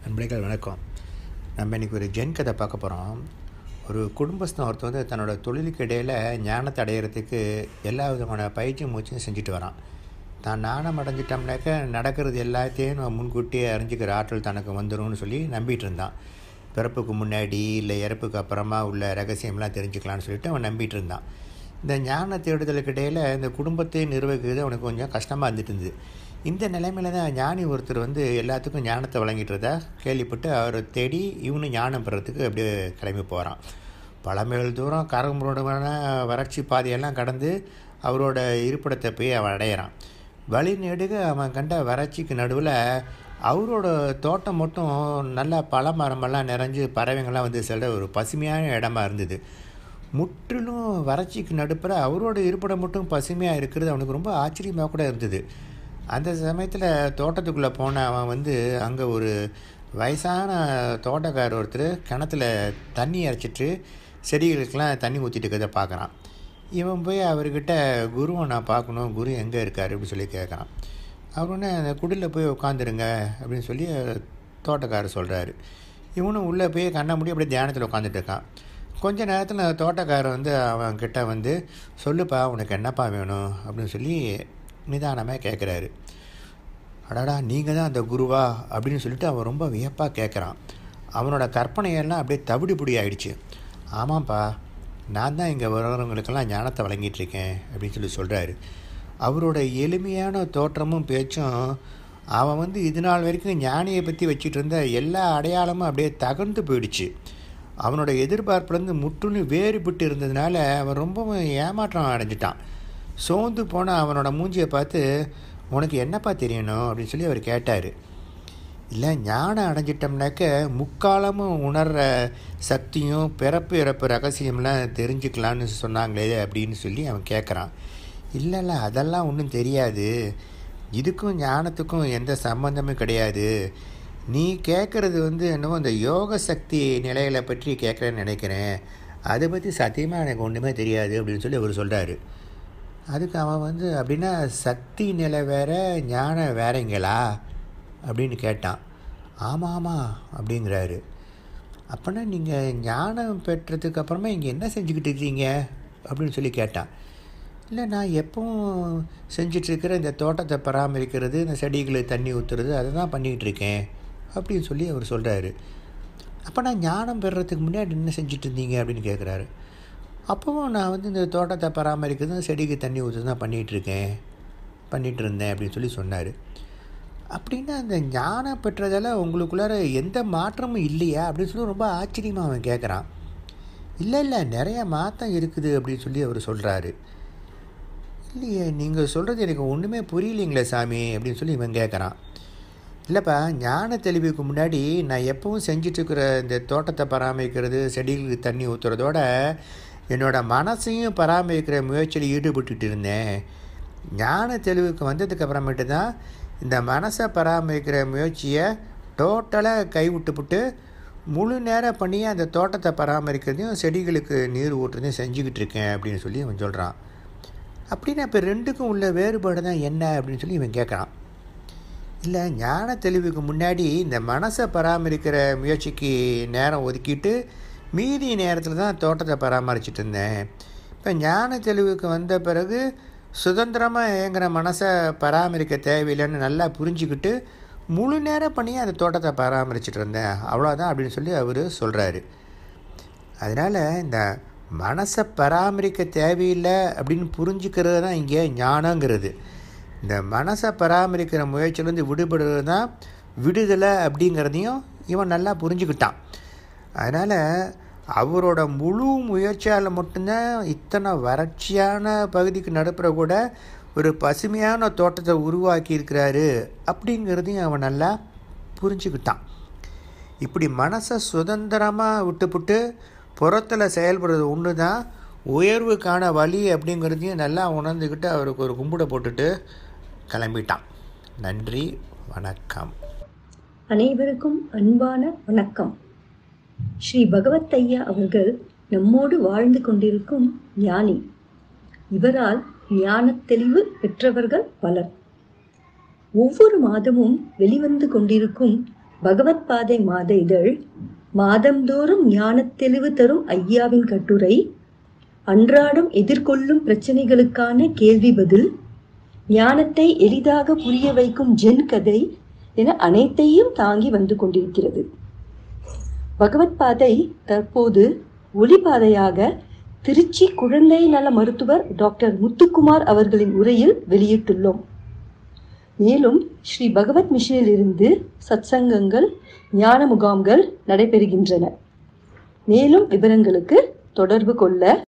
நண்பர்கள் வணக்கம் நம்ம இன்றைக்கி ஒரு ஜென் கதை பார்க்க போகிறோம் ஒரு குடும்பஸ்தன் ஒருத்தர் வந்து தன்னோட தொழிலுக்கு இடையில் ஞானத்தை அடையிறதுக்கு எல்லா விதமான பயிற்சி மூச்சும் செஞ்சுட்டு வரான் தான் ஞானம் அடைஞ்சிட்டோம்னாக்க நடக்கிறது எல்லாத்தையும் நம்ம முன்கூட்டியே அறிஞ்சிக்கிற ஆற்றல் தனக்கு வந்துடும்னு சொல்லி நம்பிட்டு இருந்தான் பிறப்புக்கு முன்னாடி இல்லை இறப்புக்கு அப்புறமா உள்ள ரகசியம்லாம் தெரிஞ்சுக்கலான்னு சொல்லிட்டு அவன் நம்பிட்டு இருந்தான் இந்த ஞான தேடுதலுக்கு இடையில் இந்த குடும்பத்தை நிர்வகிக்கிறது அவனுக்கு கொஞ்சம் கஷ்டமாக இருந்துட்டு இருந்தது இந்த நிலைமையில தான் ஞானி ஒருத்தர் வந்து எல்லாத்துக்கும் ஞானத்தை வழங்கிட்டுறதா கேள்விப்பட்டு அவரை தேடி இவனும் ஞானம் பெறத்துக்கு அப்படியே கிளம்பி போகிறான் பல மைல் தூரம் கரம்புரோடமான வறட்சி பாதையெல்லாம் கடந்து அவரோட இருப்பிடத்தை போய் அவன் அடையிறான் வழி நெடுக அவன் கண்ட வறட்சிக்கு நடுவில் அவரோட தோட்டம் மட்டும் நல்லா பல மரமெல்லாம் நிறைஞ்சு பறவைங்கள்லாம் வந்து செல்ற ஒரு பசுமையான இடமா இருந்தது முற்றிலும் வறட்சிக்கு நடுப்புற அவரோட இருப்பிடம் மட்டும் பசுமையாக இருக்கிறது அவனுக்கு ரொம்ப ஆச்சரியமாக கூட இருந்தது அந்த சமயத்தில் தோட்டத்துக்குள்ளே போன அவன் வந்து அங்கே ஒரு வயசான தோட்டக்காரர் ஒருத்தர் கிணத்துல தண்ணி இறைச்சிட்டு செடிகளுக்கெல்லாம் தண்ணி ஊற்றிட்டு இருக்கிறத பார்க்குறான் இவன் போய் அவர்கிட்ட குருவை நான் பார்க்கணும் குரு எங்கே இருக்கார் அப்படின்னு சொல்லி கேட்குறான் அவர் உடனே அந்த குடிலில் போய் உட்காந்துருங்க அப்படின்னு சொல்லி தோட்டக்காரர் சொல்கிறாரு இவனும் உள்ளே போய் கண்ண முடி அப்படியே தியானத்தில் உட்காந்துட்டு இருக்கான் கொஞ்ச நேரத்தில் தோட்டக்காரர் வந்து அவன் கிட்ட வந்து சொல்லுப்பா உனக்கு என்னப்பா வேணும் அப்படின்னு சொல்லி நிதானமாக கேட்குறாரு அடாடா நீங்கள் தான் அந்த குருவா அப்படின்னு சொல்லிட்டு அவன் ரொம்ப வியப்பாக கேட்குறான் அவனோட கற்பனையெல்லாம் அப்படியே தவிடு புடி ஆயிடுச்சு ஆமாப்பா நான் தான் இங்கே வரவங்களுக்கெல்லாம் ஞானத்தை வழங்கிட்டுருக்கேன் அப்படின்னு சொல்லி சொல்கிறாரு அவரோட எளிமையான தோற்றமும் பேச்சும் அவன் வந்து இது நாள் வரைக்கும் ஞானியை பற்றி வச்சுட்டு இருந்த எல்லா அடையாளமும் அப்படியே தகர்ந்து போயிடுச்சு அவனோட எதிர்பார்ப்புலேருந்து முற்றிலும் வேறுபட்டு இருந்ததுனால அவன் ரொம்பவும் ஏமாற்றம் அடைஞ்சிட்டான் சோர்ந்து போன அவனோட மூஞ்சியை பார்த்து உனக்கு என்னப்பா தெரியணும் அப்படின்னு சொல்லி அவர் கேட்டார் இல்லை ஞானம் அடைஞ்சிட்டோம்னாக்க முக்காலமும் உணர்கிற சக்தியும் பிறப்பு இறப்பு ரகசியம்லாம் தெரிஞ்சுக்கலான்னு சொன்னாங்களே அப்படின்னு சொல்லி அவன் கேட்குறான் இல்லை இல்லை அதெல்லாம் ஒன்றும் தெரியாது இதுக்கும் ஞானத்துக்கும் எந்த சம்மந்தமும் கிடையாது நீ கேட்குறது வந்து என்னவோ இந்த யோக சக்தி நிலைகளை பற்றி கேட்குறேன்னு நினைக்கிறேன் அதை பற்றி சத்தியமாக எனக்கு ஒன்றுமே தெரியாது அப்படின்னு சொல்லி அவர் சொல்கிறாரு அதுக்கு அவன் வந்து அப்படின்னா சக்தி நிலை வேற ஞானம் வேறங்களா அப்படின்னு கேட்டான் ஆமாம் ஆமாம் அப்படிங்கிறாரு அப்போனா நீங்கள் ஞானம் பெற்றதுக்கு அப்புறமா இங்கே என்ன செஞ்சுக்கிட்டு இருக்கீங்க அப்படின்னு சொல்லி கேட்டான் இல்லை நான் எப்பவும் செஞ்சிட்ருக்கிற இந்த தோட்டத்தை பராமரிக்கிறது இந்த செடிகளுக்கு தண்ணி ஊற்றுறது அதை தான் பண்ணிக்கிட்டு இருக்கேன் அப்படின்னு சொல்லி அவர் சொல்கிறாரு அப்போ நான் ஞானம் பெறுறதுக்கு முன்னாடி என்ன செஞ்சுட்டு இருந்தீங்க அப்படின்னு கேட்குறாரு அப்போவும் நான் வந்து இந்த தோட்டத்தை பராமரிக்கிறது செடிக்கு தண்ணி ஊற்று தான் பண்ணிகிட்ருக்கேன் பண்ணிகிட்டு இருந்தேன் அப்படின்னு சொல்லி சொன்னார் அப்படின்னா அந்த ஞானம் பெற்றதால் உங்களுக்குள்ளார எந்த மாற்றமும் இல்லையா அப்படின்னு சொல்லி ரொம்ப ஆச்சரியமாக அவன் கேட்குறான் இல்லை இல்லை நிறைய மாற்றம் இருக்குது அப்படின்னு சொல்லி அவர் சொல்கிறாரு இல்லையே நீங்கள் சொல்கிறது எனக்கு ஒன்றுமே புரியலைங்களே சாமி அப்படின்னு சொல்லி இவன் கேட்குறான் இல்லைப்பா ஞான தெளிவுக்கு முன்னாடி நான் எப்பவும் செஞ்சிட்ருக்கிற இந்த தோட்டத்தை பராமரிக்கிறது செடிகளுக்கு தண்ணி ஊற்றுறதோட என்னோடய மனசையும் பராமரிக்கிற முயற்சியில் ஈடுபட்டுட்டு இருந்தேன் ஞான தெளிவுக்கு வந்ததுக்கு அப்புறமேட்டு தான் இந்த மனசை பராமரிக்கிற முயற்சியை டோட்டலாக கைவிட்டுப்புட்டு முழு நேரம் பண்ணி அந்த தோட்டத்தை பராமரிக்கிறதையும் செடிகளுக்கு நீர் ஊட்டுறதையும் செஞ்சுக்கிட்டு இருக்கேன் அப்படின்னு சொல்லி அவன் சொல்கிறான் அப்படின்னா இப்போ ரெண்டுக்கும் உள்ள வேறுபாடு தான் என்ன அப்படின்னு சொல்லி இவன் கேட்குறான் இல்லை ஞான தெளிவுக்கு முன்னாடி இந்த மனசை பராமரிக்கிற முயற்சிக்கு நேரம் ஒதுக்கிட்டு மீதி நேரத்தில் தான் தோட்டத்தை பராமரிச்சுட்டு இருந்தேன் இப்போ ஞான தெளிவுக்கு வந்த பிறகு சுதந்திரமாக இயங்குகிற மனசை பராமரிக்க தேவையில்லைன்னு நல்லா புரிஞ்சுக்கிட்டு முழு நேரம் பண்ணி அந்த தோட்டத்தை பராமரிச்சுட்டு இருந்தேன் அவ்வளோதான் அப்படின்னு சொல்லி அவர் சொல்கிறாரு அதனால் இந்த மனசை பராமரிக்க தேவையில்லை அப்படின்னு புரிஞ்சுக்கிறது தான் இங்கே ஞானங்கிறது இந்த மனசை பராமரிக்கிற முயற்சியிலேருந்து விடுபடுறது தான் விடுதலை அப்படிங்கிறதையும் இவன் நல்லா புரிஞ்சுக்கிட்டான் அதனால் அவரோட முழு முயற்சியால் மட்டும்தான் இத்தனை வறட்சியான பகுதிக்கு நடுப்புற கூட ஒரு பசுமையான தோட்டத்தை உருவாக்கி இருக்கிறாரு அப்படிங்கிறதையும் அவன் நல்லா புரிஞ்சுக்கிட்டான் இப்படி மனசை சுதந்திரமாக விட்டுப்புட்டு புறத்தில் செயல்படுறது ஒன்று தான் உயர்வுக்கான வழி அப்படிங்கிறதையும் நல்லா உணர்ந்துக்கிட்டு அவருக்கு ஒரு கும்பிட போட்டுட்டு கிளம்பிட்டான் நன்றி வணக்கம் அனைவருக்கும் அன்பான வணக்கம் ஸ்ரீ பகவத் ஐயா அவர்கள் நம்மோடு வாழ்ந்து கொண்டிருக்கும் ஞானி இவரால் ஞானத் தெளிவு பெற்றவர்கள் பலர் ஒவ்வொரு மாதமும் வெளிவந்து கொண்டிருக்கும் பகவத் பாதை மாத இதழ் மாதந்தோறும் ஞானத் தெளிவு தரும் ஐயாவின் கட்டுரை அன்றாடம் எதிர்கொள்ளும் பிரச்சனைகளுக்கான கேள்வி பதில் ஞானத்தை எளிதாக புரிய வைக்கும் ஜென் கதை என அனைத்தையும் தாங்கி வந்து கொண்டிருக்கிறது பகவத் பாதை தற்போது ஒளிபாதையாக திருச்சி குழந்தை நல மருத்துவர் டாக்டர் முத்துக்குமார் அவர்களின் உரையில் வெளியிட்டுள்ளோம் மேலும் ஸ்ரீ பகவத் மிஷனில் இருந்து சத்சங்கங்கள் ஞான முகாம்கள் நடைபெறுகின்றன மேலும் விவரங்களுக்கு தொடர்பு கொள்ள